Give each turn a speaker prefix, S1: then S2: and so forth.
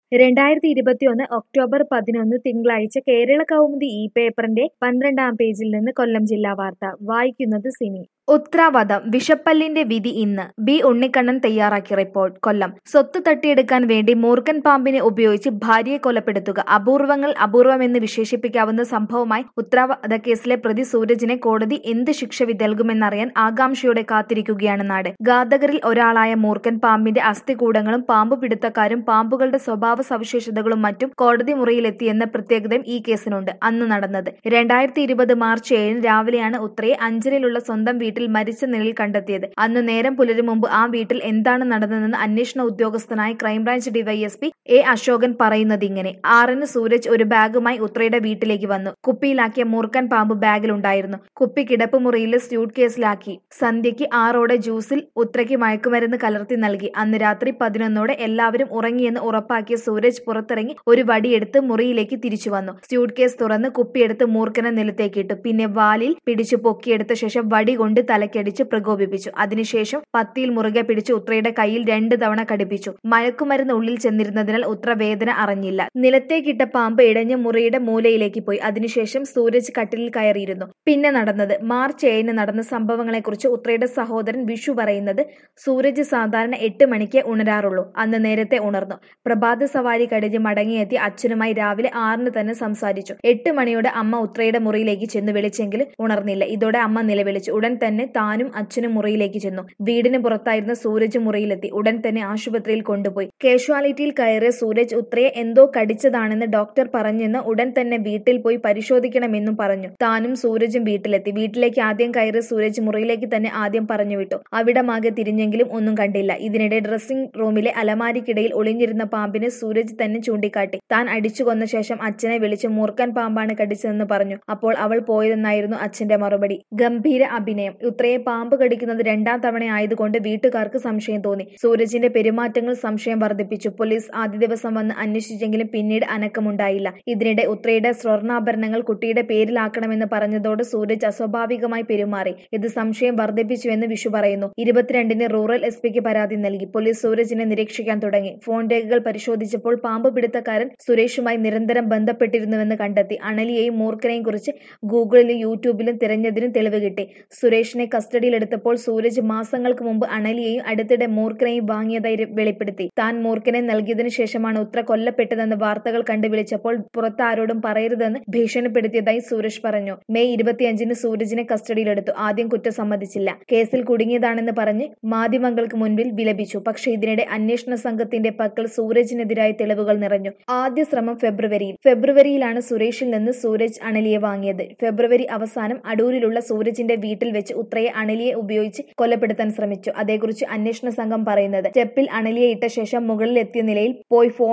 S1: രണ്ടായിരത്തി ഇരുപത്തിയൊന്ന് ഒക്ടോബർ പതിനൊന്ന് തിങ്കളാഴ്ച കേരള കൗമുദി ഈ പേപ്പറിന്റെ പന്ത്രണ്ടാം പേജിൽ നിന്ന് കൊല്ലം ജില്ലാ വാർത്ത വായിക്കുന്നത് സിനി ഉത്രാവധം വിഷപ്പല്ലിന്റെ വിധി ഇന്ന് ബി ഉണ്ണിക്കണ്ണൻ തയ്യാറാക്കിയ റിപ്പോർട്ട് കൊല്ലം സ്വത്ത് തട്ടിയെടുക്കാൻ വേണ്ടി മൂർഖൻ പാമ്പിനെ ഉപയോഗിച്ച് ഭാര്യയെ കൊലപ്പെടുത്തുക അപൂർവങ്ങൾ അപൂർവമെന്ന് വിശേഷിപ്പിക്കാവുന്ന സംഭവമായി ഉത്തരവാദ കേസിലെ പ്രതി സൂരജിനെ കോടതി എന്ത് ശിക്ഷ വിധി നൽകുമെന്നറിയാൻ ആകാംക്ഷയോടെ കാത്തിരിക്കുകയാണ് നാട് ഘാതകരിൽ ഒരാളായ മൂർഖൻ പാമ്പിന്റെ അസ്ഥികൂടങ്ങളും പാമ്പ് പിടുത്തക്കാരും പാമ്പുകളുടെ സ്വഭാവ സവിശേഷതകളും മറ്റും കോടതി മുറിയിലെത്തിയെന്ന പ്രത്യേകതയും ഈ കേസിനുണ്ട് അന്ന് നടന്നത് രണ്ടായിരത്തി ഇരുപത് മാർച്ച് ഏഴിന് രാവിലെയാണ് ഉത്രയെ അഞ്ചലിലുള്ള സ്വന്തം വീട്ടിൽ മരിച്ച നിലയിൽ കണ്ടെത്തിയത് അന്ന് നേരം പുലരും മുമ്പ് ആ വീട്ടിൽ എന്താണ് നടന്നതെന്ന് അന്വേഷണ ഉദ്യോഗസ്ഥനായ ക്രൈംബ്രാഞ്ച് ഡിവൈഎസ്പി എ അശോകൻ പറയുന്നത് ഇങ്ങനെ ആറിന് സൂരജ് ഒരു ബാഗുമായി ഉത്രയുടെ വീട്ടിലേക്ക് വന്നു കുപ്പിയിലാക്കിയ മൂർഖൻ പാമ്പ് ബാഗിലുണ്ടായിരുന്നു കുപ്പി കിടപ്പുമുറിയിലെ സ്യൂട്ട് കേസിലാക്കി സന്ധ്യയ്ക്ക് ആറോടെ ജ്യൂസിൽ ഉത്രയ്ക്ക് മയക്കുമരുന്ന് കലർത്തി നൽകി അന്ന് രാത്രി പതിനൊന്നോടെ എല്ലാവരും ഉറങ്ങിയെന്ന് ഉറപ്പാക്കിയ സൂരജ് പുറത്തിറങ്ങി ഒരു വടിയെടുത്ത് മുറിയിലേക്ക് തിരിച്ചു വന്നു സ്യൂട്ട് കേസ് തുറന്ന് കുപ്പിയെടുത്ത് മൂർഖനെ നിലത്തേക്കിട്ടു പിന്നെ വാലിൽ പിടിച്ചു പൊക്കിയെടുത്ത ശേഷം വടി കൊണ്ട് തലക്കടിച്ച് പ്രകോപിപ്പിച്ചു അതിനുശേഷം പത്തിയിൽ മുറുകെ പിടിച്ച് ഉത്രയുടെ കയ്യിൽ രണ്ട് തവണ കടിപ്പിച്ചു മയക്കുമരുന്ന് ഉള്ളിൽ ചെന്നിരുന്നതിനാൽ ഉത്ര വേദന അറിഞ്ഞില്ല നിലത്തേക്കിട്ട പാമ്പ് ഇടഞ്ഞ് മുറിയുടെ മൂലയിലേക്ക് പോയി അതിനുശേഷം സൂരജ് കട്ടിലിൽ കയറിയിരുന്നു പിന്നെ നടന്നത് മാർച്ച് ഏഴിന് നടന്ന സംഭവങ്ങളെക്കുറിച്ച് ഉത്രയുടെ സഹോദരൻ വിഷു പറയുന്നത് സൂരജ് സാധാരണ എട്ട് മണിക്ക് ഉണരാറുള്ളൂ അന്ന് നേരത്തെ ഉണർന്നു പ്രഭാത സവാരി കഴിഞ്ഞ് മടങ്ങിയെത്തി അച്ഛനുമായി രാവിലെ ആറിന് തന്നെ സംസാരിച്ചു എട്ട് മണിയോടെ അമ്മ ഉത്രയുടെ മുറിയിലേക്ക് ചെന്ന് വിളിച്ചെങ്കിലും ഉണർന്നില്ല ഇതോടെ അമ്മ നിലവിളിച്ചു ഉടൻ തന്നെ താനും അച്ഛനും മുറിയിലേക്ക് ചെന്നു വീടിന് പുറത്തായിരുന്ന സൂരജ് മുറിയിലെത്തി ഉടൻ തന്നെ ആശുപത്രിയിൽ കൊണ്ടുപോയി കാഷ്വാലിറ്റിയിൽ കയറിയ സൂരജ് ഉത്രയെ എന്തോ കടിച്ചതാണെന്ന് ഡോക്ടർ പറഞ്ഞെന്ന് ഉടൻ തന്നെ വീട്ടിൽ പോയി പരിശോധിക്കണമെന്നും പറഞ്ഞു താനും സൂരജും വീട്ടിലെത്തി വീട്ടിലേക്ക് ആദ്യം കയറിയ സൂരജ് മുറിയിലേക്ക് തന്നെ ആദ്യം പറഞ്ഞു വിട്ടു അവിടമാകെ തിരിഞ്ഞെങ്കിലും ഒന്നും കണ്ടില്ല ഇതിനിടെ ഡ്രസ്സിംഗ് റൂമിലെ അലമാരിക്കിടയിൽ ഒളിഞ്ഞിരുന്ന പാമ്പിനെ സൂരജ് തന്നെ ചൂണ്ടിക്കാട്ടി താൻ അടിച്ചു കൊന്ന ശേഷം അച്ഛനെ വിളിച്ച് മൂർഖൻ പാമ്പാണ് കടിച്ചതെന്ന് പറഞ്ഞു അപ്പോൾ അവൾ പോയതെന്നായിരുന്നു അച്ഛന്റെ മറുപടി ഗംഭീര അഭിനയം ഉത്രയെ പാമ്പ് കടിക്കുന്നത് രണ്ടാം തവണ ആയതുകൊണ്ട് വീട്ടുകാർക്ക് സംശയം തോന്നി സൂരജിന്റെ പെരുമാറ്റങ്ങൾ സംശയം വർദ്ധിപ്പിച്ചു പോലീസ് ആദ്യ ദിവസം വന്ന് അന്വേഷിച്ചെങ്കിലും പിന്നീട് അനക്കമുണ്ടായില്ല ഇതിനിടെ ഉത്രയുടെ സ്വർണ്ണാഭരണങ്ങൾ കുട്ടിയുടെ പേരിലാക്കണമെന്ന് പറഞ്ഞതോടെ സൂരജ് അസ്വാഭാവികമായി പെരുമാറി ഇത് സംശയം വർദ്ധിപ്പിച്ചുവെന്ന് വിഷു പറയുന്നു ഇരുപത്തിരണ്ടിന് റൂറൽ എസ് പിക്ക് പരാതി നൽകി പോലീസ് സൂരജിനെ നിരീക്ഷിക്കാൻ തുടങ്ങി ഫോൺ രേഖകൾ പരിശോധിച്ചപ്പോൾ പാമ്പ് പിടുത്തക്കാരൻ സുരേഷുമായി നിരന്തരം ബന്ധപ്പെട്ടിരുന്നുവെന്ന് കണ്ടെത്തി അണലിയെയും മൂർഖനെയും കുറിച്ച് ഗൂഗിളിലും യൂട്യൂബിലും തിരഞ്ഞതിനും തെളിവ് കിട്ടി സുരേഷിനെ കസ്റ്റഡിയിലെടുത്തപ്പോൾ സൂരജ് മാസങ്ങൾക്ക് മുമ്പ് അണലിയെയും അടുത്തിടെ മൂർഖനെയും വാങ്ങിയതായി വെളിപ്പെടുത്തി താൻ മൂർഖനെ നൽകിയതിനു ശേഷമാണ് ഉത്ര കൊല്ലപ്പെട്ടതെന്ന് വാർത്തകൾ കണ്ടു വിളിച്ചപ്പോൾ പുറത്ത് ആരോടും പറയരുതെന്ന് ഭീഷണിപ്പെടുത്തിയതായി സുരേഷ് പറഞ്ഞു മെയ് ഇരുപത്തിയഞ്ചിന് സൂരജിനെ കസ്റ്റഡിയിലെടുത്തു ആദ്യം കുറ്റം സമ്മതിച്ചില്ല കേസിൽ കുടുങ്ങിയതാണെന്ന് പറഞ്ഞ് മാധ്യമങ്ങൾക്ക് മുൻപിൽ വിലപിച്ചു പക്ഷേ ഇതിനിടെ അന്വേഷണ സംഘത്തിന്റെ പക്കൽ സൂരജിനെതിരായ തെളിവുകൾ നിറഞ്ഞു ആദ്യ ശ്രമം ഫെബ്രുവരിയിൽ ഫെബ്രുവരിയിലാണ് സുരേഷിൽ നിന്ന് സൂരജ് അണലിയെ വാങ്ങിയത് ഫെബ്രുവരി അവസാനം അടൂരിലുള്ള സൂരജിന്റെ വീട്ടിൽ വെച്ച് ഉത്രയെ അണലിയെ ഉപയോഗിച്ച് കൊലപ്പെടുത്താൻ ശ്രമിച്ചു അതേക്കുറിച്ച് അന്വേഷണ സംഘം പറയുന്നത് സ്റ്റെപ്പിൽ അണലിയെ ഇട്ട ശേഷം മുകളിൽ എത്തിയ നിലയിൽ പോയി ഫോൺ